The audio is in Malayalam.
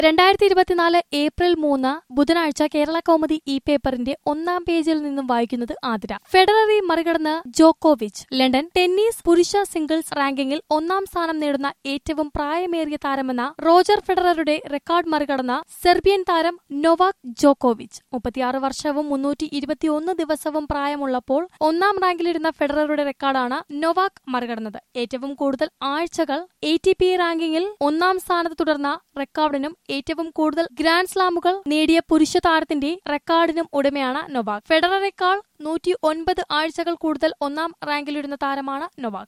രണ്ടായിരത്തി ഇരുപത്തിനാല് ഏപ്രിൽ മൂന്ന് ബുധനാഴ്ച കേരള കൗമുദി ഇ പേപ്പറിന്റെ ഒന്നാം പേജിൽ നിന്നും വായിക്കുന്നത് ആതിര ഫെഡററി മറികടന്ന് ജോക്കോവിച്ച് ലണ്ടൻ ടെന്നീസ് പുരുഷ സിംഗിൾസ് റാങ്കിങ്ങിൽ ഒന്നാം സ്ഥാനം നേടുന്ന ഏറ്റവും പ്രായമേറിയ താരമെന്ന റോജർ ഫെഡററുടെ റെക്കോർഡ് മറികടന്ന സെർബിയൻ താരം നൊവാക് ജോക്കോവിച്ച് മുപ്പത്തിയാറ് വർഷവും മുന്നൂറ്റി ഇരുപത്തിയൊന്ന് ദിവസവും പ്രായമുള്ളപ്പോൾ ഒന്നാം റാങ്കിലിരുന്ന ഫെഡററുടെ റെക്കോർഡാണ് നൊവാക് മറികടന്നത് ഏറ്റവും കൂടുതൽ ആഴ്ചകൾ എ ടി പി റാങ്കിങ്ങിൽ ഒന്നാം സ്ഥാനത്ത് തുടർന്ന റെക്കോർഡിനും ഏറ്റവും കൂടുതൽ ഗ്രാൻഡ് സ്ലാമുകൾ നേടിയ പുരുഷ താരത്തിന്റെ റെക്കോർഡിനും ഉടമയാണ് നൊവാക് ഫെഡററേക്കാൾ നൂറ്റി ഒൻപത് ആഴ്ചകൾ കൂടുതൽ ഒന്നാം റാങ്കിലിരുന്ന താരമാണ് നൊവാക്